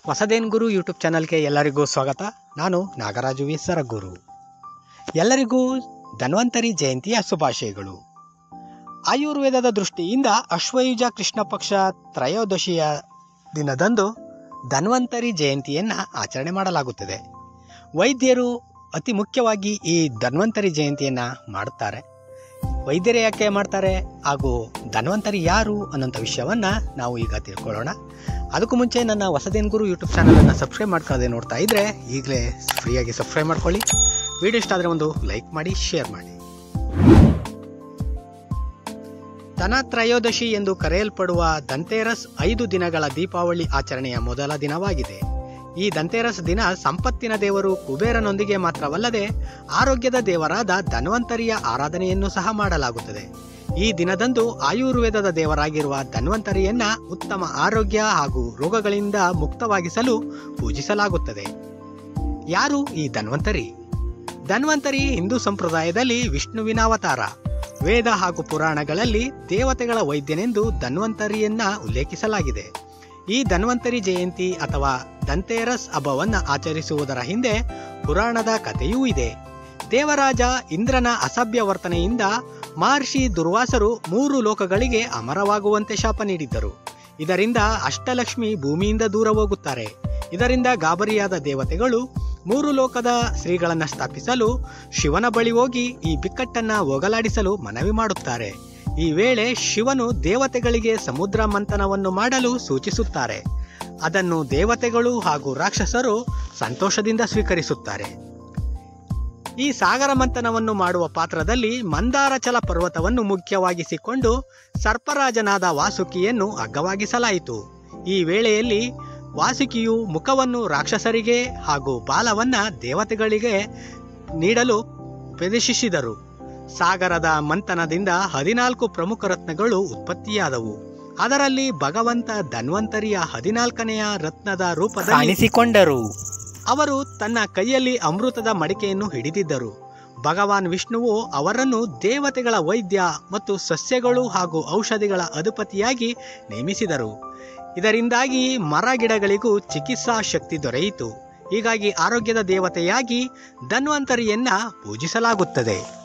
ಹೊಸದೇನ್ ಗುರು YouTube ಚಾನಲ್ಗೆ ಎಲ್ಲರಿಗೂ ಸ್ವಾಗತ ನಾನು ನಾಗರಾಜು ವಿ ಸರಗೂರು ಎಲ್ಲರಿಗೂ ಧನ್ವಂತರಿ ಜಯಂತಿಯ ಶುಭಾಶಯಗಳು ಆಯುರ್ವೇದದ ದೃಷ್ಟಿಯಿಂದ ಅಶ್ವಯುಜ ಕೃಷ್ಣ ಪಕ್ಷ ತ್ರಯೋದಶಿಯ ದಿನದಂದು ಧನ್ವಂತರಿ ಜಯಂತಿಯನ್ನು ಆಚರಣೆ ಮಾಡಲಾಗುತ್ತದೆ ವೈದ್ಯರು ಅತಿ ಮುಖ್ಯವಾಗಿ ಈ ಧನ್ವಂತರಿ ಜಯಂತಿಯನ್ನು ಮಾಡುತ್ತಾರೆ ವೈದ್ಯರು ಯಾಕೆ ಮಾಡ್ತಾರೆ ಹಾಗೂ ಧನ್ವಂತರಿ ಯಾರು ಅನ್ನೋಂಥ ವಿಷಯವನ್ನು ನಾವು ಈಗ ತಿಳ್ಕೊಳ್ಳೋಣ ಅದಕ್ಕೂ ಮುಂಚೆ ನನ್ನ ಹೊಸದೇನ್ ಗುರು ಯೂಟ್ಯೂಬ್ ಚಾನಲನ್ನು ಸಬ್ಸ್ಕ್ರೈಬ್ ಮಾಡ್ಕೊಳ್ಳದೆ ನೋಡ್ತಾ ಇದ್ದರೆ ಈಗಲೇ ಫ್ರೀಯಾಗಿ ಸಬ್ಸ್ಕ್ರೈಬ್ ಮಾಡ್ಕೊಳ್ಳಿ ವಿಡಿಯೋ ಇಷ್ಟ ಆದರೆ ಒಂದು ಲೈಕ್ ಮಾಡಿ ಶೇರ್ ಮಾಡಿ ಧನತ್ರಯೋದಶಿ ಎಂದು ಕರೆಯಲ್ಪಡುವ ದಂತೇರಸ್ ಐದು ದಿನಗಳ ದೀಪಾವಳಿ ಆಚರಣೆಯ ಮೊದಲ ದಿನವಾಗಿದೆ ಈ ದಂತೇರಸ್ ದಿನ ಸಂಪತ್ತಿನ ದೇವರು ಕುಬೇರನೊಂದಿಗೆ ಮಾತ್ರವಲ್ಲದೆ ಆರೋಗ್ಯದ ದೇವರಾದ ಧನ್ವಂತರಿಯ ಆರಾಧನೆಯನ್ನು ಸಹ ಮಾಡಲಾಗುತ್ತದೆ ಈ ದಿನದಂದು ಆಯುರ್ವೇದದ ದೇವರಾಗಿರುವ ಧನ್ವಂತರಿಯನ್ನ ಉತ್ತಮ ಆರೋಗ್ಯ ಹಾಗೂ ರೋಗಗಳಿಂದ ಮುಕ್ತವಾಗಿಸಲು ಪೂಜಿಸಲಾಗುತ್ತದೆ ಯಾರು ಈ ಧನ್ವಂತರಿ ಧನ್ವಂತರಿ ಹಿಂದೂ ಸಂಪ್ರದಾಯದಲ್ಲಿ ವಿಷ್ಣುವಿನ ಅವತಾರ ವೇದ ಹಾಗೂ ಪುರಾಣಗಳಲ್ಲಿ ದೇವತೆಗಳ ವೈದ್ಯನೆಂದು ಧನ್ವಂತರಿಯನ್ನ ಉಲ್ಲೇಖಿಸಲಾಗಿದೆ ಈ ಧನ್ವಂತರಿ ಜಯಂತಿ ಅಥವಾ ದಂತೇರಸ್ ಹಬ್ಬವನ್ನ ಆಚರಿಸುವುದರ ಹಿಂದೆ ಪುರಾಣದ ಕಥೆಯೂ ಇದೆ ದೇವರಾಜ ಇಂದ್ರನ ಅಸಭ್ಯ ವರ್ತನೆಯಿಂದ ಮಹರ್ಷಿ ದುರ್ವಾಸರು ಮೂರು ಲೋಕಗಳಿಗೆ ಅಮರವಾಗುವಂತೆ ಶಾಪ ನೀಡಿದ್ದರು ಇದರಿಂದ ಅಷ್ಟಲಕ್ಷ್ಮಿ ಭೂಮಿಯಿಂದ ದೂರ ಹೋಗುತ್ತಾರೆ ಇದರಿಂದ ಗಾಬರಿಯಾದ ದೇವತೆಗಳು ಮೂರು ಲೋಕದ ಶ್ರೀಗಳನ್ನ ಸ್ಥಾಪಿಸಲು ಶಿವನ ಬಳಿ ಹೋಗಿ ಈ ಬಿಕ್ಕಟ್ಟನ್ನ ಹೋಗಲಾಡಿಸಲು ಮನವಿ ಮಾಡುತ್ತಾರೆ ಈ ವೇಳೆ ಶಿವನು ದೇವತೆಗಳಿಗೆ ಸಮುದ್ರ ಮಂಥನವನ್ನು ಮಾಡಲು ಸೂಚಿಸುತ್ತಾರೆ ಅದನ್ನು ದೇವತೆಗಳು ಹಾಗೂ ರಾಕ್ಷಸರು ಸಂತೋಷದಿಂದ ಸ್ವೀಕರಿಸುತ್ತಾರೆ ಈ ಸಾಗರ ಮಂಥನವನ್ನು ಮಾಡುವ ಪಾತ್ರದಲ್ಲಿ ಮಂದಾರಚಲ ಪರ್ವತವನ್ನು ಮುಖ್ಯವಾಗಿಸಿಕೊಂಡು ಸರ್ಪರಾಜನಾದ ವಾಸುಕಿಯನ್ನು ಅಗ್ಗವಾಗಿಸಲಾಯಿತು ಈ ವೇಳೆಯಲ್ಲಿ ವಾಸುಕಿಯು ಮುಖವನ್ನು ರಾಕ್ಷಸರಿಗೆ ಹಾಗೂ ಬಾಲವನ್ನ ದೇವತೆಗಳಿಗೆ ನೀಡಲು ಪ್ರದರ್ಶಿಸಿದರು ಸಾಗರದ ಮಂಥನದಿಂದ ಹದಿನಾಲ್ಕು ಪ್ರಮುಖ ರತ್ನಗಳು ಉತ್ಪತ್ತಿಯಾದವು ಅದರಲ್ಲಿ ಭಗವಂತ ಧನ್ವಂತರಿಯ ಹದಿನಾಲ್ಕನೆಯ ರತ್ನದ ರೂಪದಲ್ಲಿ ಕಾಣಿಸಿಕೊಂಡರು ಅವರು ತನ್ನ ಕೈಯಲ್ಲಿ ಅಮೃತದ ಮಡಿಕೆಯನ್ನು ಹಿಡಿದಿದ್ದರು ಭಗವಾನ್ ವಿಷ್ಣುವು ಅವರನ್ನು ದೇವತೆಗಳ ವೈದ್ಯ ಮತ್ತು ಸಸ್ಯಗಳು ಹಾಗೂ ಔಷಧಿಗಳ ಅಧಿಪತಿಯಾಗಿ ನೇಮಿಸಿದರು ಇದರಿಂದಾಗಿ ಮರ ಗಿಡಗಳಿಗೂ ಚಿಕಿತ್ಸಾ ಶಕ್ತಿ ದೊರೆಯಿತು ಹೀಗಾಗಿ ಆರೋಗ್ಯದ ದೇವತೆಯಾಗಿ ಧನ್ವಂತರಿಯನ್ನ ಪೂಜಿಸಲಾಗುತ್ತದೆ